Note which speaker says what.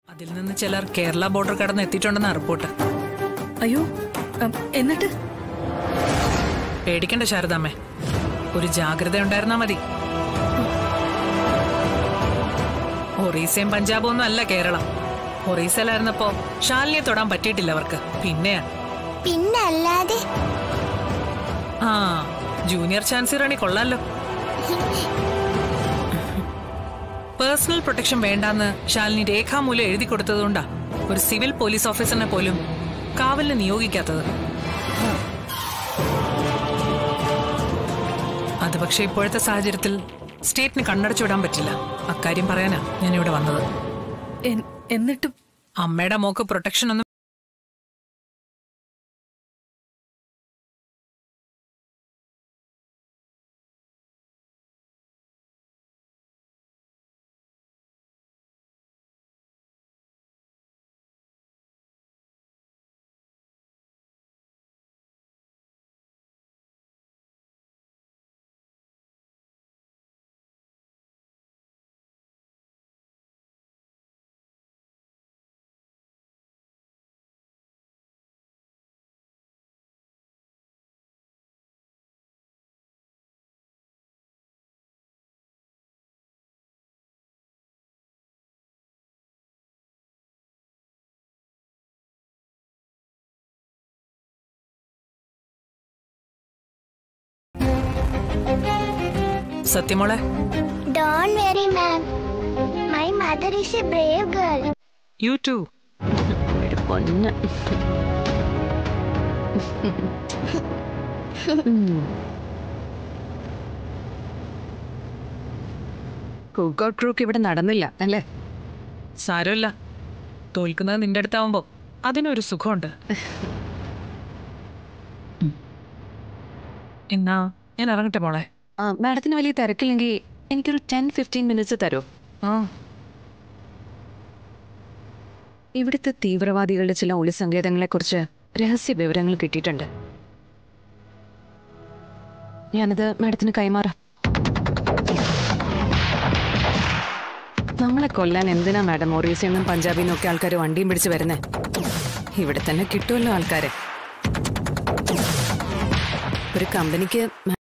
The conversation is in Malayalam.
Speaker 1: അതിൽ നിന്ന് ചിലർ കേരള ബോർഡർ കടന്ന് എത്തിയിട്ടുണ്ടെന്ന റിപ്പോർട്ട്
Speaker 2: അയ്യോ അം, എന്നിട്ട്
Speaker 1: പേടിക്കണ്ട ശാരദാമ്മേ ഒരു ജാഗ്രത ഉണ്ടായിരുന്നാ മതി ഒറീസയും പഞ്ചാബും ഒന്നും അല്ല കേരളം ഒറീസയിലായിരുന്നപ്പോ ശാലിനിയെ തൊടാൻ പറ്റിയിട്ടില്ല അവർക്ക് പിന്നെയാ
Speaker 3: പിന്നല്ലാതെ
Speaker 1: ആ ജൂനിയർ ചാൻസി റാണി കൊള്ളാലോ പേഴ്സണൽ പ്രൊട്ടക്ഷൻ വേണ്ടാന്ന് ശാലിനി രേഖാമൂലം എഴുതി കൊടുത്തതുകൊണ്ടാ ഒരു സിവിൽ പോലീസ് ഓഫീസറിനെ പോലും കാവലിന് നിയോഗിക്കാത്തത് അത് പക്ഷേ ഇപ്പോഴത്തെ സാഹചര്യത്തിൽ സ്റ്റേറ്റിന് കണ്ണടച്ചു വിടാൻ പറ്റില്ല അക്കാര്യം പറയാനാ ഞാൻ ഇവിടെ വന്നത്
Speaker 2: എൻ- എന്നിട്ടും
Speaker 1: അമ്മയുടെ മോക്ക് പ്രൊട്ടക്ഷൻ ഒന്നും സത്യമോളെ
Speaker 3: don't worry mum my mother is a brave girl
Speaker 1: you too
Speaker 4: ഒരു പൊന്ന് കുക്കൗട്ട് ക്രൂക്ക് ഇവിടെ നടന്നില്ല അല്ലേ
Speaker 1: സാരമില്ല തോൽക്കുന്നത് നിന്റെ അടുത്താവുമ്പോ അതിനൊരു സുഖമുണ്ട് എന്നാ ഞാൻ ഇറങ്ങട്ടെ മോളെ
Speaker 4: ആ മാഡത്തിന് വലിയ തിരക്കില്ലെങ്കിൽ എനിക്കൊരു ടെൻ ഫിഫ്റ്റീൻ മിനിറ്റ്സ് തരൂ
Speaker 1: ആ
Speaker 4: ഇവിടുത്തെ തീവ്രവാദികളുടെ ചില ഒളിസങ്കേതങ്ങളെക്കുറിച്ച് രഹസ്യ വിവരങ്ങൾ കിട്ടിയിട്ടുണ്ട് ഞാനത് മാഡത്തിന് കൈമാറാം നമ്മളെ കൊല്ലാൻ എന്തിനാ മാഡം ഒറീസയെന്നും പഞ്ചാബിൽ നിന്നൊക്കെ ആൾക്കാർ വണ്ടിയും പിടിച്ച് വരുന്നേ ഇവിടെ തന്നെ കിട്ടുമല്ലോ ആൾക്കാരെ ഒരു കമ്പനിക്ക്